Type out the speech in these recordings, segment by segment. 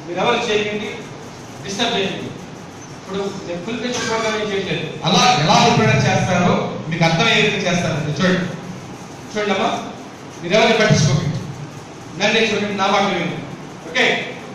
మీరు ఎవరు చేయకండి డిస్టర్బ్ చేయండి ఇప్పుడు నేను ఫుల్ పేజ్ ప్రోగ్రామ్ ఏం చేయట్లేదు అలా ఎలా రిప్రజెంట్ చేస్తారో మీకు అర్థమయ్యే విధంగా చేస్తారండి చూడండి చూడండి అమ్మా మీరు ఎవరిని పట్టించుకోకండి నన్నే చూడండి నా మాట వినండి ఓకే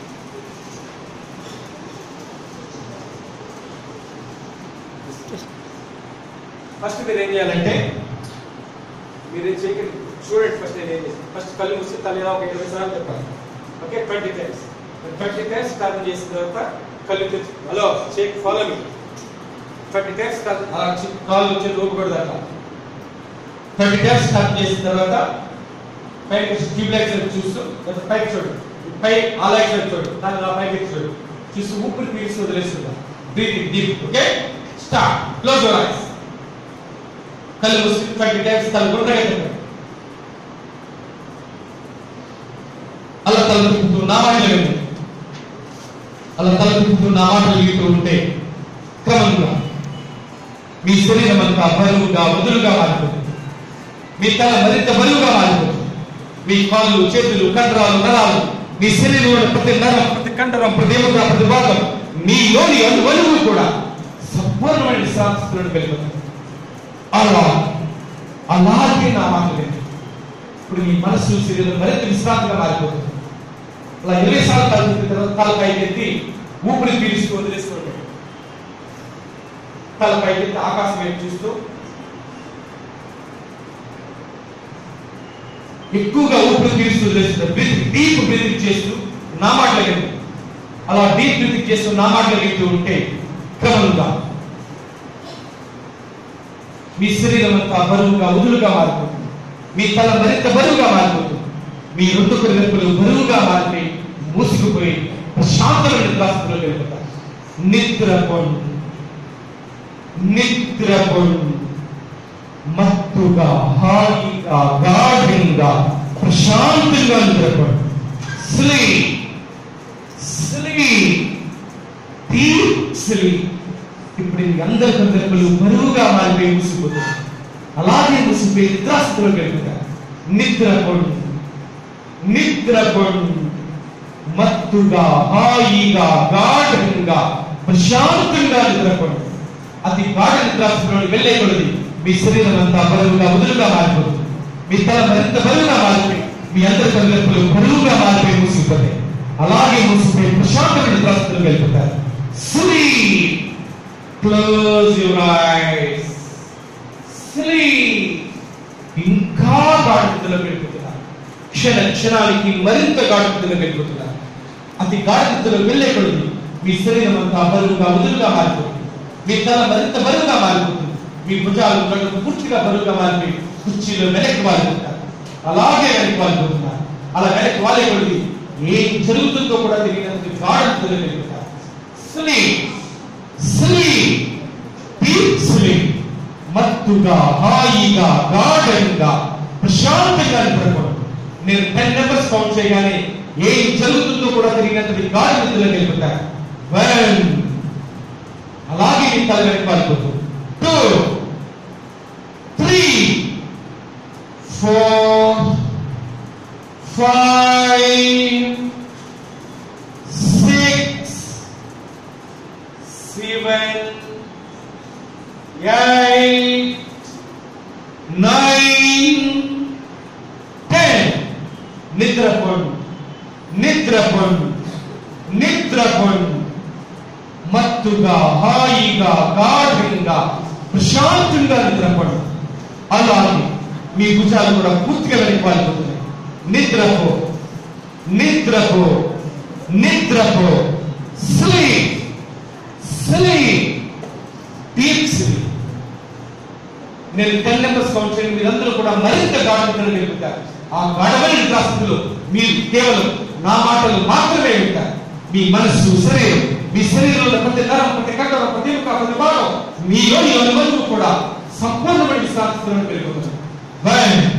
ఫస్ట్ మీరు ఏం చేయాలంటే మీరు ఏం చేయకండి చూడండి ఫస్ట్ నేను ఏం చేస్తాను ఫస్ట్ కళ్ళు మూసి తల ఇలా ఒక ఇరవై సార్లు చెప్పాలి okay twenty times twenty times start చేసిన తర్వాత కళ్ళు తెచ్చు hello check follow me twenty times అలా చి- కాళ్ళు వచ్చి ఊపకూడదు అట్లా ట్వంటీ టైమ్స్ స్టార్ట్ చేసిన తర్వాత పైకి ట్యూబ్ లైట్స్ వైపు చూస్తూ లేదా పైకి చూడు పై ఆ లైట్స్ వైపు చూడు దాన్ని ఆ పైకి ఎత్తి చూడు చూస్తూ ఊపిరి పీల్చి వదిలేస్తుందా breathing deep okay start close your eyes కళ్ళు మూసి ట్వంటీ టైమ్స్ కళ్ళు గుండ్రగా తిప్పండి అలా తల తిప్పుతూ నా మాటలు వినండి అలా తల తిప్పుతూ నా మాటలు వింటూ ఉంటే క్రమంగా మీ శరీరం అంతా బరువుగా వదులుగా మారిపోతుంది మీ తల మరింత బరువుగా మారిపోతుంది మీ కాళ్ళు చేతులు కండరాలు నరాలు మీ శరీరంలో ప్రతి నరం ప్రతి కండరం ప్రతి ఎముక ప్రతి భాగం మీలోని అనువనువు కూడా సంపూర్ణమైన విశ్రాంతిలోకి వెళ్ళిపోతుంది అలా అలాగే నా మాట వినండి. ఇప్పుడు మీ మనస్సు శరీరం మరింత విశ్రాంతిగా మారిపోతుంది అలా ఇరవై సార్లు తల తిప్పిన తర్వాత తల పైకి ఎత్తి ఊపిరి పీలుస్తూ వదిలేస్తుంటాడు తల పైకి ఎత్తి ఆకాశం వైపు చూస్తూ ఎక్కువగా ఊపిరి పీలుస్తూ వదిలేస్తుంది బ్రీత్ డీప్ బ్రీతింగ్ చేస్తూ నా మాటలు వినండి. అలా డీప్ బ్రీతింగ్ చేస్తూ నా మాటలు వింటూ ఉంటే క్రమంగా మీ శరీరం అంతా బరువుగా వదులుగా మారిపోతుంది మీ తల మరింత బరువుగా మారిపోతుంది మీ రెండు వెలుపులు బరువుగా మారిపోయి మూసుకుపోయి ప్రశాంతమైన నిద్రాస్థితిలో వెళ్ళిపోతారు నిద్రపోండి నిద్రపోండి మత్తుగా హాయిగా గాఢంగా ప్రశాంతంగా నిద్రపోండి స్లీప్ స్లీప్ డీప్ స్లీప్ ఇప్పుడు మీ అందరి సందర్భాలు బరువుగా మారిపోయి మూసిపోతుంది అలాగే మూసిపోయి నిద్రాస్థితిలో గడుపుతారు నిద్రపోండి నిద్రపోండి మత్తుగా హాయిగా గాఢంగా ప్రశాంతంగా నిద్రపోండి అతి గాఢ నిద్రాస్థితిలో వెళ్ళే కొలది మీ శరీరం అంతా బరువుగా వదులుగా మారిపోతుంది మీ తల మరింత బరువుగా మారిపోయి మీ అందరి సందర్భాలు బరువుగా మారిపోయి మూసిపోతాయి అలాగే మూసిపోయి ప్రశాంతమైన నిద్రాస్థితిలో వెళ్ళిపోతారు sleep close your eyes sleep ఇంకా గాఢతలో వెళ్ళిపోతున్నారు క్షణ క్షణానికి మరింత గాఢతలో వెళ్ళిపోతున్నారు అతి గాఢతలో వెళ్ళే కొలది మీ శరీరం అంతా బరువుగా వదులుగా మారిపోతుంది మీ తల మరింత బరువుగా మారిపోతుంది మీ భుజాలు కళ్ళు పూర్తిగా బరువుగా మారిపోయి కుర్చీలో వెనక్కి మారిపోతారు అలాగే వెనక్కి మారిపోతున్నారు అలా వెనక్కి వాళ్ళే కొలది ఏం జరుగుతుందో కూడా తెలియనంత గాఢతలో వెళ్ళిపోతారు స్లీప్ స్లీప్ డీప్ స్లీప్ మత్తుగా హాయిగా గాఢంగా ప్రశాంతంగా నిద్రపోవడం నేను టెన్ నెంబర్స్ కౌంట్ చేయగానే ఏం జరుగుతుందో కూడా తిరిగినంతటి గాఢ నిద్రలోకి వెళ్ళిపోతారు వన్ అలాగే మీ తల వెనక్కి పారిపోతుంది two three four five six seven, eight, nine, ten. నిద్రపోండి నిద్రపోండి నిద్రపోండి మత్తుగా హాయిగా గాఢంగా ప్రశాంతంగా నిద్రపోండి అలాగే మీ భుజాలు కూడా పూర్తిగా వెనక్కి పారిపోతున్నాయి నిద్రపో నిద్రపో నిద్రపో స్లీప్ స్లీప్ డీప్ స్లీప్ నేను టెన్ నెంబర్స్ కౌంట్ చేయండి మీరందరూ కూడా మరింత గాఢతను వెళ్తారు ఆ గడవని నిద్రాస్థితిలో మీరు కేవలం నా మాటలు మాత్రమే వింటారు మీ మనస్సు శరీరం మీ శరీరంలో ప్రతి నరం ప్రతి కండరం ప్రతి ఒక్క ప్రతి భాగం మీలోని అనుభవం కూడా సంపూర్ణమైన విశ్రాంతిలో వెళ్ళిపోతుంది వన్